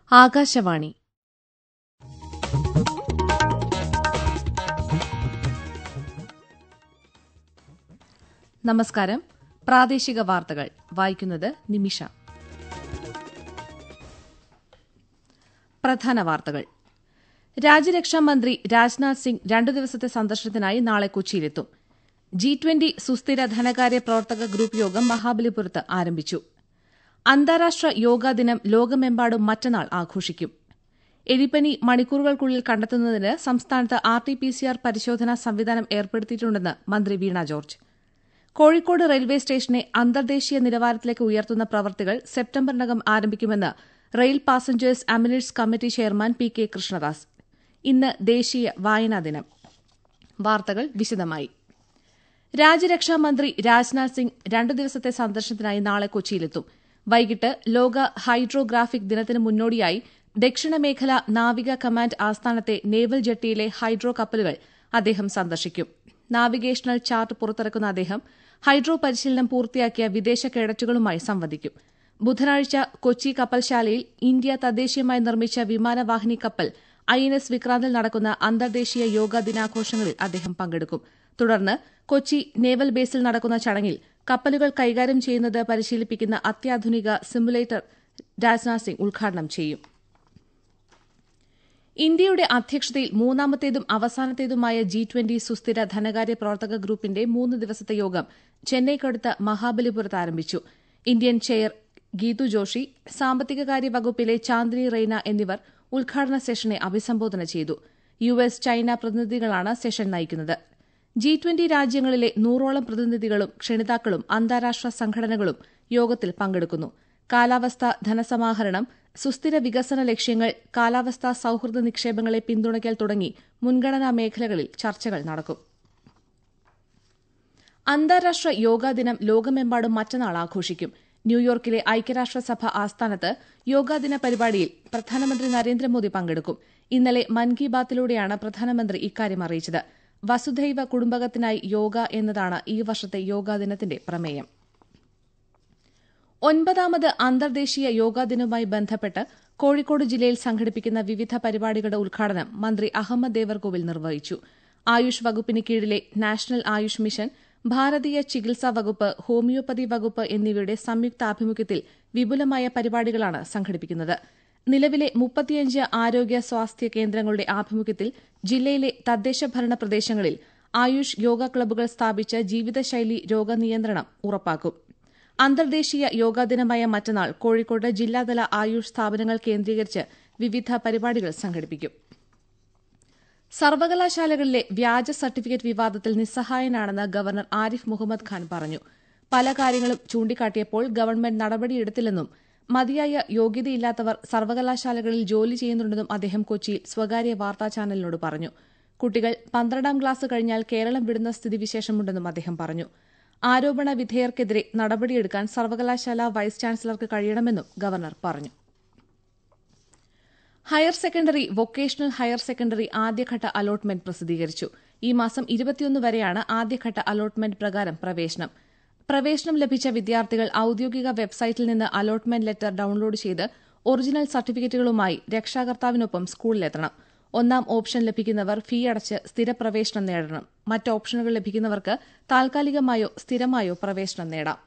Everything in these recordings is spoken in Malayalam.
ആകാശവാണി നമസ്കാരം പ്രാദേശിക വാർത്തകൾ വായിക്കുന്നത് നിമിഷ പ്രധാന വാർത്തകൾ രാജ്യരക്ഷാ മന്ത്രി രാജ്നാഥ് സിംഗ് രണ്ടു ദിവസത്തെ സന്ദർശനത്തിനായി നാളെ കൊച്ചിയിലെത്തും ജി ട്വന്റി സുസ്ഥിര ധനകാര്യ പ്രവർത്തക ഗ്രൂപ്പ് യോഗം മഹാബലിപുരത്ത് ആരംഭിച്ചു അന്താരാഷ്ട്ര യോഗാ ദിനം ലോകമെമ്പാടും മറ്റന്നാൾ ആഘോഷിക്കും എലിപ്പനി മണിക്കൂറുകൾക്കുള്ളിൽ കണ്ടെത്തുന്നതിന് സംസ്ഥാനത്ത് R T P C R പരിശോധനാ സംവിധാനം ഏർപ്പെടുത്തിയിട്ടുണ്ടെന്ന് മന്ത്രി വീണ ജോർജ് കോഴിക്കോട് റെയിൽവേ സ്റ്റേഷനെ അന്തർദേശീയ നിലവാരത്തിലേക്ക് ഉയർത്തുന്ന പ്രവൃത്തികൾ സെപ്റ്റംബറിനകം ആരംഭിക്കുമെന്ന് rail passengers amenities committee chairman P K Krishnadas ഇന്ന് ദേശീയ വായനാ ദിനം വാർത്തകൾ വിശദമായി രാജ്യരക്ഷാ മന്ത്രി രാജ്നാഥ് സിംഗ് രണ്ടു ദിവസത്തെ സന്ദർശനത്തിനായി നാളെ കൊച്ചിയിലെത്തും വൈകിട്ട് ലോക ഹൈഡ്രോഗ്രാഫിക് ദിനത്തിന് മുന്നോടിയായി ദക്ഷിണ മേഖല നാവിക കമാൻഡ് ആസ്ഥാനത്തെ നേവൽ ജെട്ടിയിലെ ഹൈഡ്രോ കപ്പലുകൾ അദ്ദേഹം സന്ദർശിക്കും നാവിഗേഷണൽ ചാർട്ട് പുറത്തിറക്കുന്ന അദ്ദേഹം ഹൈഡ്രോ പരിശീലനം പൂർത്തിയാക്കിയ വിദേശ കേഡറ്റുകളുമായി സംവദിക്കും ബുധനാഴ്ച കൊച്ചി കപ്പൽശാലയിൽ ഇന്ത്യ തദ്ദേശീയമായി നിർമ്മിച്ച വിമാനവാഹിനി കപ്പൽ ഐ എൻ എസ് വിക്രാന്തിൽ നടക്കുന്ന അന്തർദേശീയ യോഗാ ദിനാഘോഷങ്ങളിൽ അദ്ദേഹം പങ്കെടുക്കും തുടർന്ന് കൊച്ചി നേവൽ ബേസിൽ നടക്കുന്ന ചടങ്ങിൽ കപ്പലുകൾ കൈകാര്യം ചെയ്യുന്നത് പരിശീലിപ്പിക്കുന്ന അത്യാധുനിക സിമുലേറ്റർ രാജ്നാഥ് സിംഗ് ഉദ്ഘാടനം ചെയ്യും ഇന്ത്യയുടെ അധ്യക്ഷതയിൽ മൂന്നാമത്തേതും അവസാനത്തേതുമായ ജി ട്വന്റി സുസ്ഥിര ധനകാര്യ പ്രവർത്തക ഗ്രൂപ്പിന്റെ മൂന്ന് ദിവസത്തെ യോഗം ചെന്നൈക്കടുത്ത മഹാബലിപുരത്ത് ആരംഭിച്ചു ഇന്ത്യൻ ചെയർ ഗീതു ജോഷി സാമ്പത്തികകാര്യ വകുപ്പിലെ ചാന്ദിനി റെയ്ന എന്നിവർ ഉദ്ഘാടന സെഷനെ അഭിസംബോധന ചെയ്തു യു എസ് ചൈന പ്രതിനിധികളാണ് സെഷൻ നയിക്കുന്നത് ജി ട്വന്റി രാജ്യങ്ങളിലെ നൂറോളം പ്രതിനിധികളും ക്ഷണിതാക്കളും അന്താരാഷ്ട്ര സംഘടനകളും യോഗത്തിൽ പങ്കെടുക്കുന്നു കാലാവസ്ഥ ധനസമാഹരണം സുസ്ഥിര വികസന ലക്ഷ്യങ്ങൾ കാലാവസ്ഥാ സൌഹൃദ നിക്ഷേപങ്ങളെ പിന്തുണയ്ക്കൽ തുടങ്ങി മുൻഗണനാ മേഖലകളിൽ ചർച്ചകൾ നടക്കും അന്താരാഷ്ട്ര യോഗാ ദിനം ലോകമെമ്പാടും മറ്റന്നാൾ ആഘോഷിക്കും ന്യൂയോർക്കിലെ ഐക്യരാഷ്ട്രസഭ ആസ്ഥാനത്ത് യോഗാദിന പരിപാടിയിൽ പ്രധാനമന്ത്രി നരേന്ദ്രമോദി പങ്കെടുക്കും ഇന്നലെ മൻ കി ബാത്തിലൂടെയാണ് പ്രധാനമന്ത്രി ഇക്കാര്യം അറിയിച്ചത് വസുധൈവ കുടുംബകത്തിനായി യോഗ എന്നതാണ് ഈ വർഷത്തെ യോഗാദിനത്തിന്റെ പ്രമേയം ഒൻപതാമത് അന്തർദേശീയ യോഗാ ദിനവുമായി ബന്ധപ്പെട്ട് കോഴിക്കോട് ജില്ലയിൽ സംഘടിപ്പിക്കുന്ന വിവിധ പരിപാടികളുടെ ഉദ്ഘാടനം മന്ത്രി അഹമ്മദ് ദേവർകോവിൽ നിർവഹിച്ചു ആയുഷ് വകുപ്പിന് കീഴിലെ നാഷണൽ ആയുഷ് മിഷൻ ഭാരതീയ ചികിത്സാ വകുപ്പ് ഹോമിയോപ്പതി വകുപ്പ് എന്നിവയുടെ സംയുക്താഭിമുഖ്യത്തിൽ വിപുലമായ പരിപാടികളാണ് സംഘടിപ്പിക്കുന്നത് നിലവിലെ മുപ്പത്തിയഞ്ച് ആരോഗ്യ സ്വാസ്ഥ്യ കേന്ദ്രങ്ങളുടെ ആഭിമുഖ്യത്തിൽ ജില്ലയിലെ തദ്ദേശഭരണ പ്രദേശങ്ങളിൽ ആയുഷ് യോഗ ക്ലബ്ബുകൾ സ്ഥാപിച്ച് ജീവിതശൈലി രോഗനിയന്ത്രണം ഉറപ്പാക്കും അന്തർദേശീയ യോഗാ ദിനമായ മറ്റന്നാൾ കോഴിക്കോട് ജില്ലാതല ആയുഷ് സ്ഥാപനങ്ങൾ കേന്ദ്രീകരിച്ച് വിവിധ പരിപാടികൾ സംഘടിപ്പിക്കും സർവകലാശാലകളിലെ വ്യാജ സർട്ടിഫിക്കറ്റ് വിവാദത്തിൽ നിസ്സഹായനാണെന്ന് ഗവർണർ ആരിഫ് മുഹമ്മദ് ഖാൻ പറഞ്ഞു പല കാര്യങ്ങളും ചൂണ്ടിക്കാട്ടിയപ്പോൾ ഗവൺമെന്റ് നടപടിയെടുത്തില്ലെന്നും മതിയായ യോഗ്യതയില്ലാത്തവർ സർവകലാശാലകളിൽ ജോലി ചെയ്യുന്നുണ്ടെന്നും അദ്ദേഹം കൊച്ചിയിൽ സ്വകാര്യ വാർത്താ ചാനലിനോട് പറഞ്ഞു കുട്ടികൾ പന്ത്രണ്ടാം ക്ലാസ് കഴിഞ്ഞാൽ കേരളം വിടുന്ന സ്ഥിതിവിശേഷമുണ്ടെന്നും അദ്ദേഹം പറഞ്ഞു ആരോപണ വിധേയർക്കെതിരെ നടപടിയെടുക്കാൻ സർവകലാശാല വൈസ് ചാൻസലർക്ക് കഴിയണമെന്നും ഗവർണർ പറഞ്ഞു higher secondary vocational higher secondary ആദ്യഘട്ട അലോട്ട്മെന്റ് പ്രസിദ്ധീകരിച്ചു ഈ മാസം ഇരുപത്തിയൊന്ന് വരെയാണ് ആദ്യഘട്ട അലോട്ട്മെന്റ് പ്രകാരം പ്രവേശനം പ്രവേശനം ലഭിച്ച വിദ്യാർത്ഥികൾ ഔദ്യോഗിക വെബ്സൈറ്റിൽ നിന്ന് അലോട്ട്മെന്റ് ലെറ്റർ ഡൌൺലോഡ് ചെയ്ത് ഒറിജിനൽ സർട്ടിഫിക്കറ്റുകളുമായി രക്ഷാകർത്താവിനൊപ്പം സ്കൂളിലെത്തണം ഒന്നാം ഓപ്ഷൻ ലഭിക്കുന്നവർ ഫീ അടച്ച് സ്ഥിരപ്രവേശനം നേടണം മറ്റ് ഓപ്ഷനുകൾ ലഭിക്കുന്നവർക്ക് താൽക്കാലികമായോ സ്ഥിരമായോ പ്രവേശനം നേടാം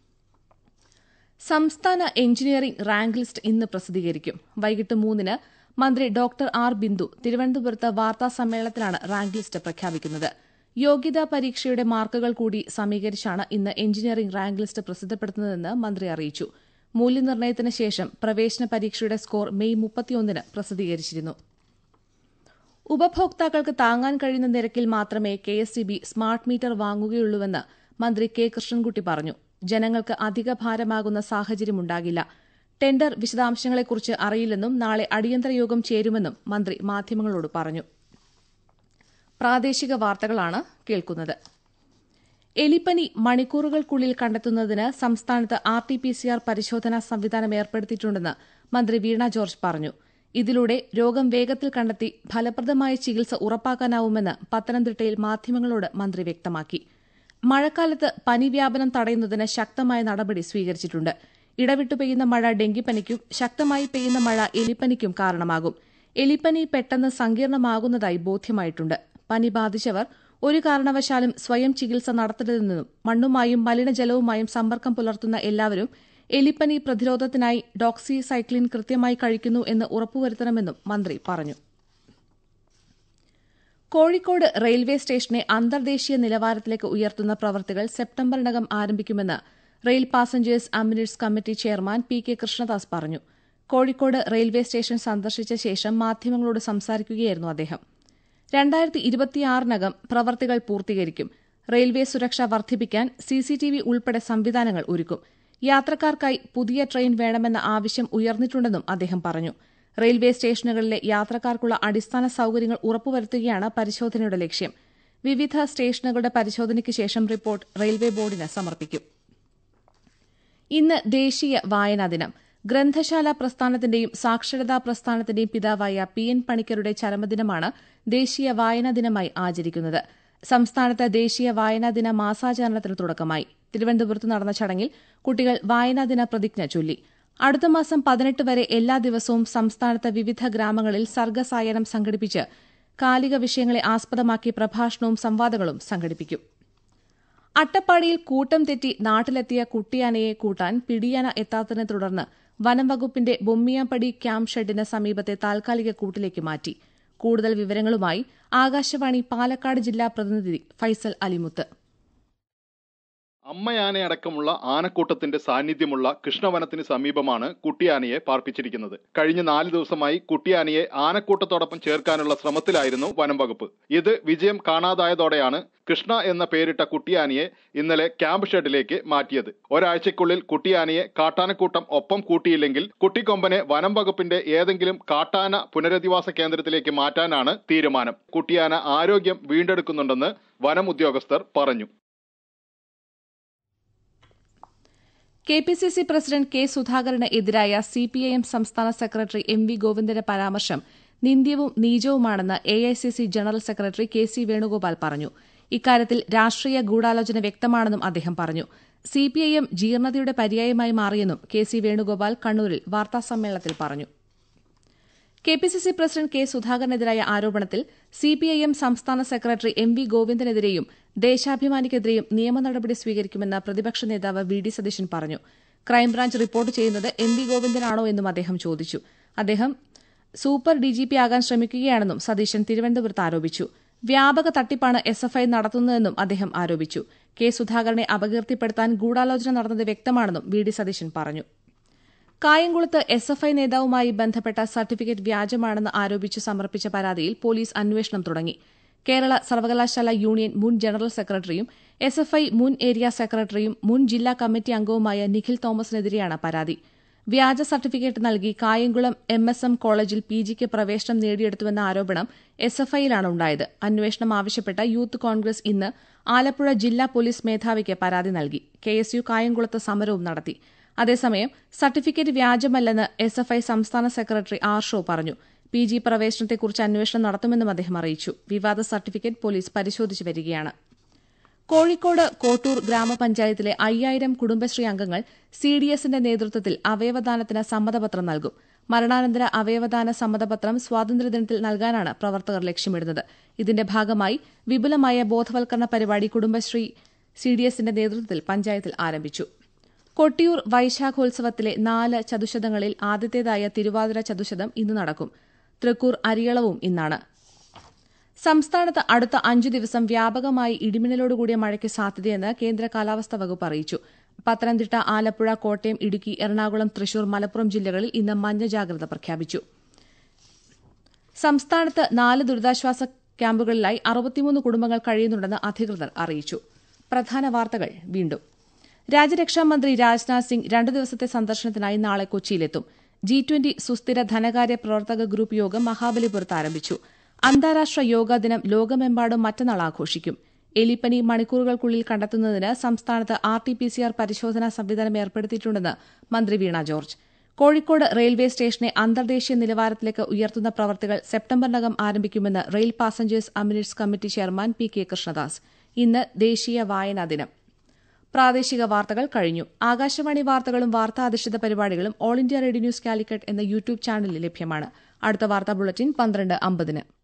സംസ്ഥാന എഞ്ചിനീയറിംഗ് റാങ്ക് ലിസ്റ്റ് ഇന്ന് പ്രസിദ്ധീകരിക്കും വൈകിട്ട് മൂന്നിന് മന്ത്രി ഡോക്ടർ ആർ ബിന്ദു തിരുവനന്തപുരത്ത് വാർത്താ സമ്മേളനത്തിലാണ് റാങ്ക് ലിസ്റ്റ് പ്രഖ്യാപിക്കുന്നത് യോഗ്യതാ പരീക്ഷയുടെ മാർക്കുകൾ കൂടി സമീകരിച്ചാണ് ഇന്ന് എഞ്ചിനീയറിംഗ് റാങ്ക് ലിസ്റ്റ് പ്രസിദ്ധപ്പെടുത്തുന്നതെന്ന് മന്ത്രി അറിയിച്ചു മൂല്യനിർണ്ണയത്തിന് ശേഷം പ്രവേശന പരീക്ഷയുടെ സ്കോർ മെയ് മുപ്പത്തിയൊന്നിന് പ്രസിദ്ധീകരിച്ചിരുന്നു ഉപഭോക്താക്കൾക്ക് താങ്ങാൻ കഴിയുന്ന നിരക്കിൽ മാത്രമേ K S C B smart meter വാങ്ങുകയുള്ളൂവെന്ന് മന്ത്രി കെ കൃഷ്ണൻകുട്ടി പറഞ്ഞു ജനങ്ങൾക്ക് അധിക ഭാരമാകുന്ന സാഹചര്യമുണ്ടാകില്ല ടെൻഡർ വിശദാംശങ്ങളെക്കുറിച്ച് അറിയില്ലെന്നും നാളെ അടിയന്തര യോഗം ചേരുമെന്നും മന്ത്രി മാധ്യമങ്ങളോട് പറഞ്ഞു പ്രാദേശിക വാർത്തകളാണ് കേൾക്കുന്നത് എലിപ്പനി മണിക്കൂറുകൾക്കുള്ളിൽ കണ്ടെത്തുന്നതിന് സംസ്ഥാനത്ത് R T P C R പരിശോധനാ സംവിധാനം ഏർപ്പെടുത്തിയിട്ടുണ്ടെന്ന് മന്ത്രി വീണ ജോർജ് പറഞ്ഞു ഇതിലൂടെ രോഗം വേഗത്തിൽ കണ്ടെത്തി ഫലപ്രദമായ ചികിത്സ ഉറപ്പാക്കാനാവുമെന്ന് പത്തനംതിട്ടയിൽ മാധ്യമങ്ങളോട് മന്ത്രി വ്യക്തമാക്കി മഴക്കാലത്ത് പനി വ്യാപനം തടയുന്നതിന് ശക്തമായ നടപടി സ്വീകരിച്ചിട്ടുണ്ട് ഇടവിട്ടു പെയ്യുന്ന മഴ ഡെങ്കിപ്പനിക്കും ശക്തമായി പെയ്യുന്ന മഴ എലിപ്പനിക്കും കാരണമാകും എലിപ്പനി പെട്ടെന്ന് സങ്കീർണമാകുന്നതായി ബോധ്യമായിട്ടുണ്ട് പനി ബാധിച്ചവർ ഒരു കാരണവശാലും സ്വയം ചികിത്സ നടത്തരുതെന്നും മണ്ണുമായും മലിനജലവുമായും സമ്പർക്കം പുലർത്തുന്ന എല്ലാവരും എലിപ്പനി പ്രതിരോധത്തിനായി ഡോക്സിസൈക്ലിൻ കൃത്യമായി കഴിക്കുന്നു എന്ന് ഉറപ്പുവരുത്തണമെന്നും മന്ത്രി പറഞ്ഞു കോഴിക്കോട് റെയിൽവേ സ്റ്റേഷനെ അന്തർദേശീയ നിലവാരത്തിലേക്ക് ഉയർത്തുന്ന പ്രവൃത്തികൾ സെപ്റ്റംബറിനകം ആരംഭിക്കുമെന്ന് rail passengers amenities committee chairman P K Krishnadas പറഞ്ഞു കോഴിക്കോട് റെയിൽവേ സ്റ്റേഷൻ സന്ദർശിച്ച ശേഷം മാധ്യമങ്ങളോട് സംസാരിക്കുകയായിരുന്നു അദ്ദേഹം രണ്ടായിരത്തി ഇരുപത്തിയാറിനകം പ്രവർത്തികൾ പൂർത്തീകരിക്കും റെയിൽവേ സുരക്ഷ വർദ്ധിപ്പിക്കാൻ സിസിടിവി ഉൾപ്പെടെ സംവിധാനങ്ങൾ ഒരുക്കും യാത്രക്കാർക്കായി പുതിയ ട്രെയിൻ വേണമെന്ന ആവശ്യം ഉയർന്നിട്ടുണ്ടെന്നും അദ്ദേഹം പറഞ്ഞു റെയിൽവേ സ്റ്റേഷനുകളിലെ യാത്രക്കാർക്കുള്ള അടിസ്ഥാന സൌകര്യങ്ങൾ ഉറപ്പുവരുത്തുകയാണ് പരിശോധനയുടെ ലക്ഷ്യം വിവിധ സ്റ്റേഷനുകളുടെ പരിശോധനയ്ക്ക് ശേഷം റിപ്പോർട്ട് റെയിൽവേ ബോർഡിന് സമർപ്പിക്കും ഇന്ന് ദേശീയ വായനാ ദിനം ഗ്രന്ഥശാല പ്രസ്ഥാനത്തിന്റെയും സാക്ഷരതാ പ്രസ്ഥാനത്തിന്റെയും പിതാവായ പി എൻ പണിക്കരുടെ ചരമദിനമാണ് ദേശീയ വായനാ ദിനമായി ആചരിക്കുന്നത് സംസ്ഥാനത്ത് ദേശീയ വായനാ ദിന മാസാചരണത്തിന് തുടക്കമായി തിരുവനന്തപുരത്ത് നടന്ന ചടങ്ങിൽ കുട്ടികൾ വായനാ ദിന പ്രതിജ്ഞ ചൊല്ലി അടുത്ത മാസം പതിനെട്ട് വരെ എല്ലാ ദിവസവും സംസ്ഥാനത്ത് വിവിധ ഗ്രാമങ്ങളിൽ സർഗസായനം സംഘടിപ്പിച്ച് കാലിക വിഷയങ്ങളെ ആസ്പദമാക്കി പ്രഭാഷണവും സംവാദങ്ങളും സംഘടിപ്പിക്കും അട്ടപ്പാടിയിൽ കൂട്ടം തെറ്റി നാട്ടിലെത്തിയ കുട്ടിയാനയെ കൂട്ടാൻ പിടിയാന എത്താത്തതിനെ തുടർന്ന് വനം വകുപ്പിന്റെ ബൊമ്മിയാമ്പടി ക്യാമ്പ് ഷെഡിന് സമീപത്തെ താൽക്കാലിക കൂട്ടിലേക്ക് മാറ്റി കൂടുതൽ വിവരങ്ങളുമായി ആകാശവാണി പാലക്കാട് ജില്ലാ പ്രതിനിധി ഫൈസൽ അലിമുത്ത് അമ്മയാനയടക്കമുള്ള ആനക്കൂട്ടത്തിന്റെ സാന്നിധ്യമുള്ള കൃഷ്ണവനത്തിന് സമീപമാണ് കുട്ടിയാനയെ പാർപ്പിച്ചിരിക്കുന്നത് കഴിഞ്ഞ നാല് ദിവസമായി കുട്ടിയാനയെ ആനക്കൂട്ടത്തോടൊപ്പം ചേർക്കാനുള്ള ശ്രമത്തിലായിരുന്നു വനം വകുപ്പ് ഇത് വിജയം കാണാതായതോടെയാണ് കൃഷ്ണ എന്ന പേരിട്ട കുട്ടിയാനയെ ഇന്നലെ ക്യാമ്പ് ഷെഡിലേക്ക് മാറ്റിയത് ഒരാഴ്ചയ്ക്കുള്ളിൽ കുട്ടിയാനയെ കാട്ടാനക്കൂട്ടം ഒപ്പം കൂട്ടിയില്ലെങ്കിൽ കുട്ടിക്കൊമ്പനെ വനം വകുപ്പിന്റെ ഏതെങ്കിലും കാട്ടാന പുനരധിവാസ കേന്ദ്രത്തിലേക്ക് മാറ്റാനാണ് തീരുമാനം കുട്ടിയാന ആരോഗ്യം വീണ്ടെടുക്കുന്നുണ്ടെന്ന് വനം ഉദ്യോഗസ്ഥർ പറഞ്ഞു K P C C president K സുധാകരന് എതിരായ സിപിഐഎം സംസ്ഥാന സെക്രട്ടറി എം വി ഗോവിന്ദന്റെ പരാമർശം നിന്ദ്യവും നീചവുമാണെന്ന് A I C C general secretary K C Venugopal പറഞ്ഞു ഇക്കാര്യത്തിൽ രാഷ്ട്രീയ ഗൂഢാലോചന വ്യക്തമാണെന്നും അദ്ദേഹം പറഞ്ഞു സിപിഐഎം ജീർണതയുടെ പര്യായമായി മാറിയെന്നും കെ സി വേണുഗോപാൽ കണ്ണൂരിൽ വാർത്താസമ്മേളനത്തിൽ പറഞ്ഞു K P C C president K സുധാകരനെതിരായ ആരോപണത്തിൽ സിപിഐഎം സംസ്ഥാന സെക്രട്ടറി എം വി ഗോവിന്ദനെതിരെയും ദേശാഭിമാനിക്കെതിരെയും നിയമ നടപടി സ്വീകരിക്കുമെന്ന് പ്രതിപക്ഷ നേതാവ് വി ഡി സതീശൻ പറഞ്ഞു ക്രൈംബ്രാഞ്ച് റിപ്പോർട്ട് ചെയ്യുന്നത് എം വി ഗോവിന്ദനാണോ എന്നും അദ്ദേഹം ചോദിച്ചു അദ്ദേഹം സൂപ്പർ ഡിജിപി ആകാൻ ശ്രമിക്കുകയാണെന്നും സതീശൻ തിരുവനന്തപുരത്ത് ആരോപിച്ചു വ്യാപക തട്ടിപ്പാണ് എസ് എഫ് ഐ നടത്തുന്നതെന്നും അദ്ദേഹം ആരോപിച്ചു കെ സുധാകരനെ അപകീർത്തിപ്പെടുത്താൻ ഗൂഢാലോചന നടന്നത് വ്യക്തമാണെന്നും വി ഡി സതീശൻ പറഞ്ഞു കായംകുളത്ത് എസ് എഫ് ഐ നേതാവുമായി ബന്ധപ്പെട്ട സർട്ടിഫിക്കറ്റ് വ്യാജമാണെന്ന് ആരോപിച്ച് സമർപ്പിച്ച പരാതിയിൽ പോലീസ് അന്വേഷണം തുടങ്ങി കേരള സർവകലാശാല യൂണിയൻ മുൻ ജനറൽ സെക്രട്ടറിയും എസ് എഫ് ഐ മുൻ ഏരിയ സെക്രട്ടറിയും മുൻ ജില്ലാ കമ്മിറ്റി അംഗവുമായ നിഖിൽ തോമസിനെതിരെയാണ് പരാതി വ്യാജ സർട്ടിഫിക്കറ്റ് നൽകി കായംകുളം എം എസ് എം കോളേജിൽ പി ജിക്ക് പ്രവേശനം നേടിയെടുത്തുവെന്ന ആരോപണം എസ് എഫ് ഐയിലാണ് ഉണ്ടായത് അന്വേഷണം ആവശ്യപ്പെട്ട യൂത്ത് കോൺഗ്രസ് ഇന്ന് ആലപ്പുഴ ജില്ലാ പോലീസ് മേധാവിക്ക് പരാതി നൽകി കെ എസ് യു കായംകുളത്ത് സമരവും നടത്തി അതേസമയം സർട്ടിഫിക്കറ്റ് വ്യാജമല്ലെന്ന് എസ് എഫ് ഐ സംസ്ഥാന സെക്രട്ടറി ആർ ഷോ പറഞ്ഞു പി ജി പ്രവേശനത്തെക്കുറിച്ച് അന്വേഷണം നടത്തുമെന്നും അദ്ദേഹം അറിയിച്ചു വിവാദ സർട്ടിഫിക്കറ്റ് പോലീസ് പരിശോധിച്ചു വരികയാണ് കോഴിക്കോട് കോട്ടൂർ ഗ്രാമപഞ്ചായത്തിലെ അയ്യായിരം കുടുംബശ്രീ അംഗങ്ങൾ സി ഡി എസിന്റെ നേതൃത്വത്തിൽ അവയവദാനത്തിന് സമ്മതപത്രം നൽകും മരണാനന്തര അവയവദാന സമ്മതപത്രം സ്വാതന്ത്ര്യദിനത്തിൽ നൽകാനാണ് പ്രവർത്തകർ ലക്ഷ്യമിടുന്നത് ഇതിന്റെ ഭാഗമായി വിപുലമായ ബോധവൽക്കരണ പരിപാടി കുടുംബശ്രീ സി ഡി എസിന്റെ നേതൃത്വത്തിൽ പഞ്ചായത്തിൽ ആരംഭിച്ചു കൊട്ടിയൂർ വൈശാഖോത്സവത്തിലെ നാല് ചതുശതങ്ങളിൽ ആദ്യത്തേതായ തിരുവാതിര ചതുശതം ഇന്ന് നടക്കും തൃക്കൂർ അരിയളവും ഇന്നാണ് സംസ്ഥാനത്ത് അടുത്ത അഞ്ചു ദിവസം വ്യാപകമായി ഇടിമിന്നലോടുകൂടിയ മഴയ്ക്ക് സാധ്യതയെന്ന് കേന്ദ്ര കാലാവസ്ഥാ വകുപ്പ് അറിയിച്ചു പത്തനംതിട്ട ആലപ്പുഴ കോട്ടയം ഇടുക്കി എറണാകുളം തൃശൂർ മലപ്പുറം ജില്ലകളിൽ ഇന്ന് മഞ്ഞ ജാഗ്രത പ്രഖ്യാപിച്ചു സംസ്ഥാനത്ത് നാല് ദുരിതാശ്വാസ ക്യാമ്പുകളിലായി അറുപത്തിമൂന്ന് കുടുംബങ്ങൾ കഴിയുന്നുണ്ടെന്ന് അധികൃതർ അറിയിച്ചു പ്രധാന വാർത്തകൾ വീണ്ടും രാജ്യരക്ഷാമന്ത്രി രാജ്നാഥ് സിംഗ് രണ്ടു ദിവസത്തെ സന്ദർശനത്തിനായി നാളെ കൊച്ചിയിലെത്തും ജി ട്വന്റി സുസ്ഥിര ധനകാര്യ പ്രവർത്തക ഗ്രൂപ്പ് യോഗം മഹാബലിപുരത്ത് ആരംഭിച്ചു അന്താരാഷ്ട്ര യോഗാ ദിനം ലോകമെമ്പാടും മറ്റന്നാൾ ആഘോഷിക്കും എലിപ്പനി മണിക്കൂറുകൾക്കുള്ളിൽ കണ്ടെത്തുന്നതിന് സംസ്ഥാനത്ത് R T P C R പരിശോധനാ സംവിധാനം ഏർപ്പെടുത്തിയിട്ടുണ്ടെന്ന് മന്ത്രി വീണ ജോർജ് കോഴിക്കോട് റെയിൽവേ സ്റ്റേഷനെ അന്തർദേശീയ നിലവാരത്തിലേക്ക് ഉയർത്തുന്ന പ്രവർത്തികൾ സെപ്റ്റംബറിനകം ആരംഭിക്കുമെന്ന് rail passengers amenities committee chairman P K Krishnadas ഇന്ന് ദേശീയ വായനാ ദിനം പ്രാദേശിക വാർത്തകൾ കഴിഞ്ഞു ആകാശവാണി വാർത്തകളും വാർത്താധിഷ്ഠിത പരിപാടികളും all India radio news Calicut എന്ന യൂട്യൂബ് ചാനലിൽ ലഭ്യമാണ് അടുത്ത വാർത്താ ബുള്ളറ്റിൻ പന്ത്രണ്ട് അമ്പതിന്